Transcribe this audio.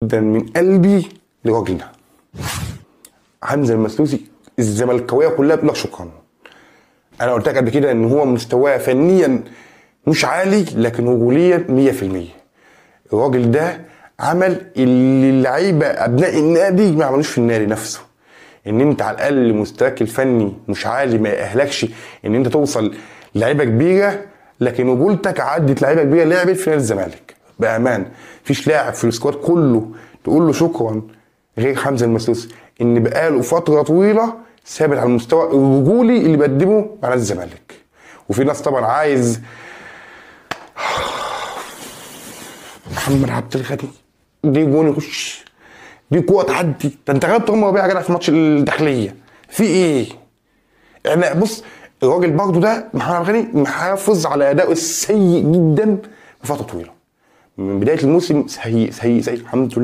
جدا من قلبي للراجل ده حمزه المسلوسي الزملكاويه كلها بتقول لك شكرا انا قلت لك قبل كده ان هو مستواه فنيا مش عالي لكن رجوليا 100% الراجل ده عمل اللي اللعيبه ابناء النادي ما عملوش في النادي نفسه ان انت على الاقل مستواك الفني مش عالي ما يأهلكش ان انت توصل لعيبه كبيره لكن رجولتك عدت لعيبه كبيره لعبت في نادي الزمالك بامان مفيش لاعب في السكواد كله تقول له شكرا غير حمزه المسلوسي ان بقاله فتره طويله ثابت على المستوى الرجولي اللي بيقدمه مع نادي الزمالك وفي ناس طبعا عايز محمد عبد الغني دي جون يخش دي قوه تعدي ده انت غلبت رامي ربيعه يا جدع في ماتش الداخليه في ايه؟ يعني بص الراجل برضه ده محمد عبد الغني محافظ على ادائه السيء جدا لفتره طويله من بدايه الموسم سيء سيء سيء الحمد لله